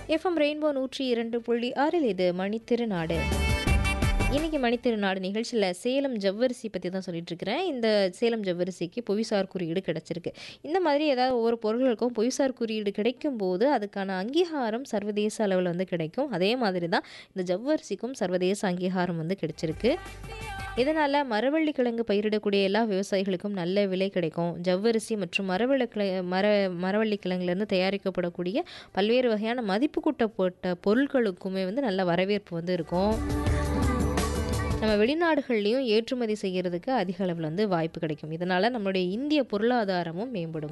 FM rainbow நூற்றி இரண்டு புள்ளி ஆறில் இது மணித்திருநாடு இன்னைக்கு மணித்திருநாடு நிகழ்ச்சியில் சேலம் ஜவ்வரிசி பற்றி தான் சொல்லிட்டு இருக்கிறேன் இந்த சேலம் ஜவ்வரிசிக்கு புவிசார் குறியீடு கிடைச்சிருக்கு இந்த மாதிரி ஏதாவது ஒவ்வொரு பொருட்களுக்கும் புவிசார் குறியீடு கிடைக்கும் போது அதுக்கான அங்கீகாரம் சர்வதேச அளவில் வந்து கிடைக்கும் அதே மாதிரி தான் இந்த ஜவ்வரிசிக்கும் சர்வதேச அங்கீகாரம் வந்து கிடைச்சிருக்கு இதனால் மரவள்ளி கிழங்கு பயிரிடக்கூடிய எல்லா விவசாயிகளுக்கும் நல்ல விலை கிடைக்கும் ஜவ்வரிசி மற்றும் மரவள்ளி கிழ மர மரவள்ளி கிழங்குலேருந்து தயாரிக்கப்படக்கூடிய பல்வேறு வகையான மதிப்பு கூட்டப்பட்ட பொருட்களுக்குமே வந்து நல்ல வரவேற்பு வந்து இருக்கும் நம்ம வெளிநாடுகள்லையும் ஏற்றுமதி செய்கிறதுக்கு அதிக அளவில் வந்து வாய்ப்பு கிடைக்கும் இதனால் நம்மளுடைய இந்திய பொருளாதாரமும் மேம்படும்